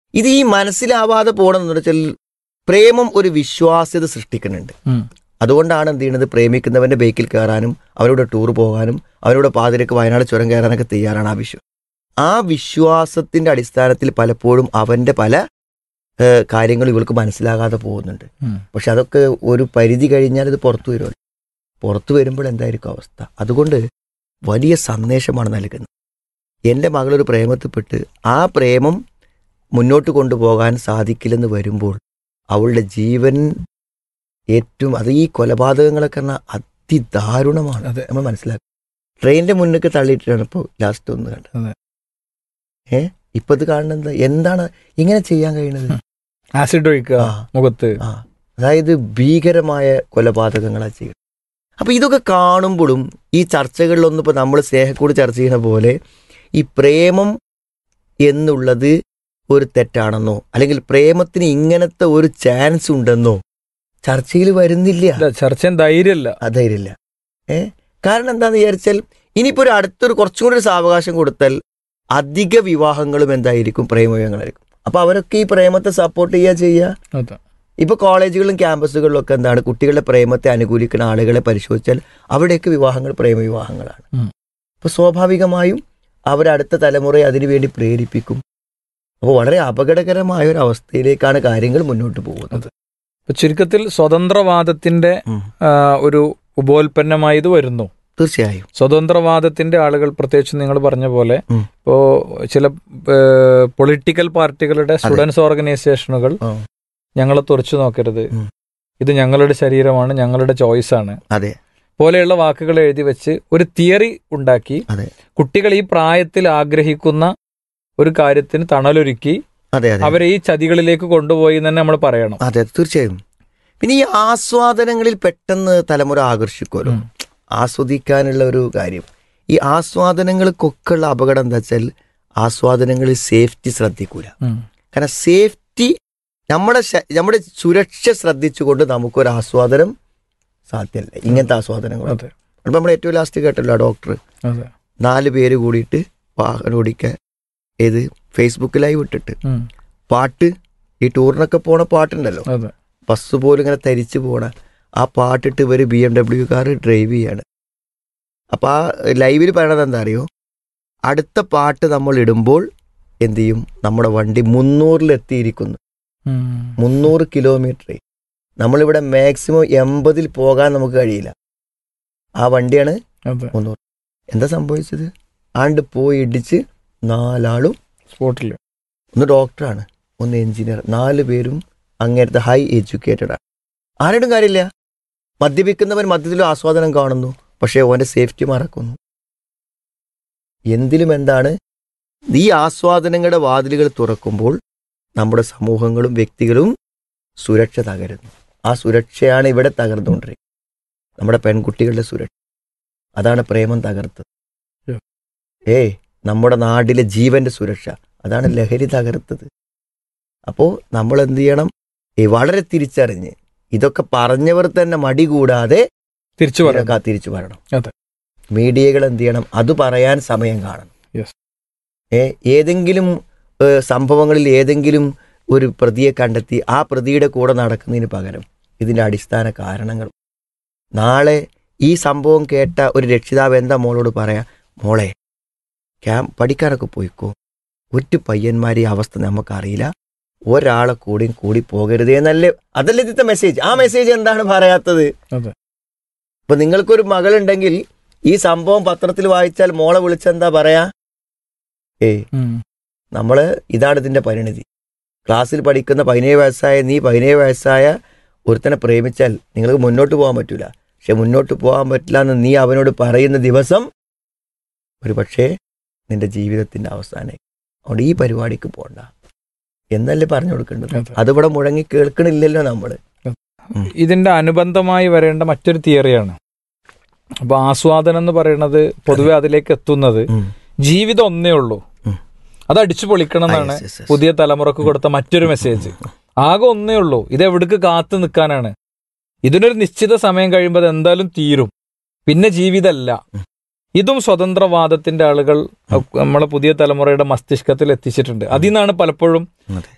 ഇത് ഈ മനസ്സിലാവാതെ പോകണമെന്ന് വെച്ചാൽ പ്രേമം ഒരു വിശ്വാസ്യത സൃഷ്ടിക്കുന്നുണ്ട് ഉം. അതുകൊണ്ടാണ് എന്ത് ചെയ്യുന്നത് പ്രേമിക്കുന്നവന്റെ ബേക്കിൽ കയറാനും അവരുടെ ടൂർ പോകാനും അവരുടെ പാതിരക്ക് വയനാട് ചുരം കയറാനൊക്കെ തയ്യാറാണ് ആ വിശ്വാസം ആ വിശ്വാസത്തിന്റെ അടിസ്ഥാനത്തിൽ പലപ്പോഴും അവന്റെ പല ഏഹ്, കാര്യങ്ങളും ഇവൾക്ക് മനസ്സിലാകാതെ പോകുന്നുണ്ട് ഉം. പക്ഷെ അതൊക്കെ ഒരു പരിധി കഴിഞ്ഞാൽ ഇത് പുറത്തു വരുമല്ലോ പുറത്തു വരുമ്പോൾ എന്തായിരിക്കും അവസ്ഥ അതുകൊണ്ട് വലിയ സന്ദേശമാണ് നൽകുന്നത് എൻ്റെ മകളൊരു പ്രേമത്തിൽപ്പെട്ട് ആ പ്രേമം മുന്നോട്ട് കൊണ്ടുപോകാൻ സാധിക്കില്ലെന്ന് വരുമ്പോൾ അവളുടെ ജീവൻ ഏറ്റവും അത് ഈ കൊലപാതകങ്ങളൊക്കെ പറഞ്ഞാൽ അതിദാരുണമാണ് അതെ. നമ്മൾ മനസ്സിലാക്കുക ട്രെയിനിന്റെ മുന്നിലേക്ക് തള്ളിയിട്ടാണ് ഇപ്പോൾ ലാസ്റ്റ് ഒന്ന് കണ്ടത് അതെ. ഏ ഇപ്പൊ ഇത് കാണുന്നത് എന്താണ് ഇങ്ങനെ ചെയ്യാൻ കഴിയുന്നത് ആസിഡ് ഒഴിക്കുക ആ. മുഖത്ത് ആ അതായത് ഭീകരമായ കൊലപാതകങ്ങളാണ് ചെയ്യുന്നത് അപ്പൊ ഇതൊക്കെ കാണുമ്പോഴും ഈ ചർച്ചകളിലൊന്നും ഇപ്പൊ നമ്മൾ സ്നേഹക്കൂട് ചർച്ച ചെയ്യുന്ന പോലെ ഈ പ്രേമം എന്നുള്ളത് ഒരു തെറ്റാണെന്നോ അല്ലെങ്കിൽ പ്രേമത്തിന് ഇങ്ങനത്തെ ഒരു ചാൻസ് ഉണ്ടെന്നോ ചർച്ചയിൽ വരുന്നില്ല ഇല്ല ചർച്ച ധൈര്യമല്ല അധൈര്യമില്ല ഏ കാരണം എന്താന്ന് വിചാരിച്ചാൽ ഇനിയിപ്പോ ഒരു അടുത്തൊരു കുറച്ചും കൂടി ഒരു സാവകാശം കൊടുത്താൽ അധിക വിവാഹങ്ങളും എന്തായിരിക്കും പ്രേമവിവാഹങ്ങളായിരിക്കും അപ്പൊ അവരൊക്കെ ഈ പ്രേമത്തെ സപ്പോർട്ട് ചെയ്യുക ചെയ്യുക അതെ ഇപ്പൊ കോളേജുകളിലും ക്യാമ്പസുകളിലും ഒക്കെ എന്താണ് കുട്ടികളുടെ പ്രേമത്തെ അനുകൂലിക്കുന്ന ആളുകളെ പരിശോധിച്ചാൽ അവിടെയൊക്കെ വിവാഹങ്ങൾ പ്രേമവിവാഹങ്ങളാണ് ഉം. അപ്പൊ സ്വാഭാവികമായും അവരടുത്ത തലമുറയെ അതിനുവേണ്ടി പ്രേരിപ്പിക്കും അപ്പോൾ വളരെ അപകടകരമായ ഒരു അവസ്ഥയിലേക്കാണ് കാര്യങ്ങൾ മുന്നോട്ട് പോകുന്നത് ഇപ്പൊ ചുരുക്കത്തിൽ സ്വതന്ത്രവാദത്തിന്റെ ഉം. ആ, ഒരു ഉപോൽപ്പന്നമായി ഇത് വരുന്നു തീർച്ചയായും സ്വതന്ത്രവാദത്തിന്റെ ആളുകൾ പ്രത്യേകിച്ച് നിങ്ങൾ പറഞ്ഞ പോലെ ഉം. ഇപ്പോ ചില പൊളിറ്റിക്കൽ പാർട്ടികളുടെ സ്റ്റുഡൻസ് ഓർഗനൈസേഷനുകൾ ആ. ഞങ്ങളെ തുറച്ചു നോക്കരുത് ഉം. ഇത് ഞങ്ങളുടെ ശരീരമാണ് ഞങ്ങളുടെ ചോയ്സ് ആണ് അതെ പോലെയുള്ള വാക്കുകൾ എഴുതി വെച്ച് ഒരു തിയറി ഉണ്ടാക്കി അതെ കുട്ടികൾ ഈ പ്രായത്തിൽ ആഗ്രഹിക്കുന്ന ഒരു കാര്യത്തിന് തണലൊരുക്കി അതെ അതെ അവരെ ഈ ചതികളിലേക്ക് കൊണ്ടുപോയി എന്ന് തന്നെ നമ്മൾ പറയണം അതെ തീർച്ചയായും പിന്നെ ഈ ആസ്വാദനങ്ങളിൽ പെട്ടെന്ന് തലമുറ ആകർഷിക്കുമല്ലോ ഉം. ആസ്വദിക്കാനുള്ള ഒരു കാര്യം ഈ ആസ്വാദനങ്ങൾക്കൊക്കെ ഉള്ള അപകടം എന്താ വെച്ചാൽ ആസ്വാദനങ്ങളിൽ സേഫ്റ്റി ശ്രദ്ധിക്കൂല ഉം. കാരണം സേഫ്റ്റി നമ്മുടെ ശ- നമ്മുടെ സുരക്ഷ ശ്രദ്ധിച്ചുകൊണ്ട് നമുക്കൊരു ആസ്വാദനം സാധ്യമല്ല ഇങ്ങനത്തെ ആസ്വാദനങ്ങൾ അതെ അപ്പം നമ്മൾ ഏറ്റവും ലാസ്റ്റ് കേട്ടല്ലോ ആ ഡോക്ടർ അതെ നാല് പേര് കൂടിയിട്ട് വാഹനം ഓടിക്കാൻ ഏത് ഫേസ്ബുക്ക് ലൈവ് ഇട്ടിട്ട് ഉം. പാട്ട് ഈ ടൂറിനൊക്കെ പോണ പാട്ടുണ്ടല്ലോ അതെ ബസ് പോലും ഇങ്ങനെ തരിച്ചു പോണ ആ പാട്ടിട്ട് ഇവർ B M W car drive ചെയ്യാണ് അപ്പം ആ ലൈവിൽ പറയണത് എന്താ അറിയോ അടുത്ത പാട്ട് നമ്മൾ ഇടുമ്പോൾ എന്ത് ചെയ്യും നമ്മുടെ വണ്ടി മുന്നൂറിലെത്തിയിരിക്കുന്നു ഉം. മുന്നൂറ് കിലോമീറ്റർ നമ്മളിവിടെ മാക്സിമം എൺപതിൽ പോകാൻ നമുക്ക് കഴിയില്ല ആ വണ്ടിയാണ് അതെ മുന്നൂറ് എന്താ സംഭവിച്ചത് ആണ്ട് പോയി ഇടിച്ച് നാലാളും സ്പോട്ടിൽ ഒന്ന് ഡോക്ടറാണ് ഒന്ന് എഞ്ചിനീയർ നാല് പേരും അങ്ങനത്തെ ഹൈ എഡ്യൂക്കേറ്റഡ് ആണ് ആരോടും കാര്യമില്ല മദ്യപിക്കുന്നവൻ മദ്യത്തിലും ആസ്വാദനം കാണുന്നു പക്ഷേ ഓന്റെ സേഫ്റ്റി മറക്കുന്നു എന്തിലും എന്താണ് ഈ ആസ്വാദനങ്ങളുടെ വാതിലുകൾ തുറക്കുമ്പോൾ നമ്മുടെ സമൂഹങ്ങളും വ്യക്തികളും സുരക്ഷ തകരുന്നു ആ സുരക്ഷയാണ് ഇവിടെ തകർന്നുകൊണ്ടിരിക്കുന്നത് നമ്മുടെ പെൺകുട്ടികളുടെ സുരക്ഷ അതാണ് പ്രേമം തകർത്തത് Yeah. ഏയ് നമ്മുടെ നാട്ടിലെ ജീവന്റെ സുരക്ഷ അതാണ് ലഹരി തകർത്തത് അപ്പോൾ നമ്മൾ എന്ത് ചെയ്യണം ഈ വളരെ തിരിച്ചറിഞ്ഞ് ഇതൊക്കെ പറഞ്ഞവർ തന്നെ മടി കൂടാതെ തിരിച്ചു പറയാം ഇതിനൊക്കെ തിരിച്ചു പറയണം അതെ. മീഡിയകൾ എന്ത് ചെയ്യണം അത് പറയാൻ സമയം കാണണം Yes. ഏ ഏതെങ്കിലും ഏ, സംഭവങ്ങളിൽ ഏതെങ്കിലും ഒരു പ്രതിയെ കണ്ടെത്തി ആ പ്രതിയുടെ കൂടെ നടക്കുന്നതിന് പകരം ഇതിന്റെ അടിസ്ഥാന കാരണങ്ങൾ നാളെ ഈ സംഭവം കേട്ട ഒരു രക്ഷിതാവ് എന്താ മോളോട് പറയാ മോളെ ക്യാം പഠിക്കാനൊക്കെ പോയിക്കോ ഒറ്റ പയ്യന്മാരെ ഈ അവസ്ഥ നമുക്കറിയില്ല ഒരാളെ കൂടിയും കൂടി പോകരുതേ എന്നല്ലേ അതല്ലേ ഇതിത്തെ മെസ്സേജ് ആ മെസ്സേജ് എന്താണ് പറയാത്തത് അതെ. ഇപ്പൊ നിങ്ങൾക്കൊരു മകളുണ്ടെങ്കിൽ ഈ സംഭവം പത്രത്തിൽ വായിച്ചാൽ മോളെ വിളിച്ചെന്താ പറയാ ഏയ് ഉം. നമ്മള് ഇതാണ് ഇതിന്റെ പരിണിതി ക്ലാസ്സിൽ പഠിക്കുന്ന പതിനേഴ് വയസ്സായ നീ പതിനേഴ് വയസ്സായ ഒരുത്തനെ പ്രേമിച്ചാൽ നിങ്ങൾക്ക് മുന്നോട്ട് പോകാൻ പറ്റൂല പക്ഷെ മുന്നോട്ട് പോകാൻ പറ്റില്ല എന്ന് നീ അവനോട് പറയുന്ന ദിവസം ഒരു പക്ഷേ നിന്റെ ജീവിതത്തിന്റെ അവസാനം അതുകൊണ്ട് ഈ പരിപാടിക്ക് പോണ്ട എന്നല്ലേ പറഞ്ഞു കൊടുക്കേണ്ടത് അതെ. അതിവിടെ മുഴങ്ങി കേൾക്കണില്ലല്ലോ നമ്മള് ഇതിന്റെ അനുബന്ധമായി വരേണ്ട മറ്റൊരു തിയറിയാണ് അപ്പൊ ആസ്വാദനം എന്ന് പറയുന്നത് പൊതുവെ അതിലേക്ക് എത്തുന്നത് ഉം. ജീവിതം ഒന്നേ ഉള്ളൂ ഉം. അത് അടിച്ചു പൊളിക്കണം എന്നാണ് Yes, yes, yes. പുതിയ തലമുറക്ക് കൊടുത്ത മറ്റൊരു മെസ്സേജ് ആകെ ഒന്നേ ഉള്ളൂ ഇത് എവിടേക്ക് കാത്തു നിൽക്കാനാണ് ഇതിനൊരു നിശ്ചിത സമയം കഴിയുമ്പോൾ അത് എന്തായാലും തീരും പിന്നെ ജീവിതമല്ല ഇതും സ്വതന്ത്രവാദത്തിന്റെ ആളുകൾ നമ്മളെ പുതിയ തലമുറയുടെ മസ്തിഷ്കത്തിൽ എത്തിച്ചിട്ടുണ്ട് അതിൽ നിന്നാണ് പലപ്പോഴും അതെ.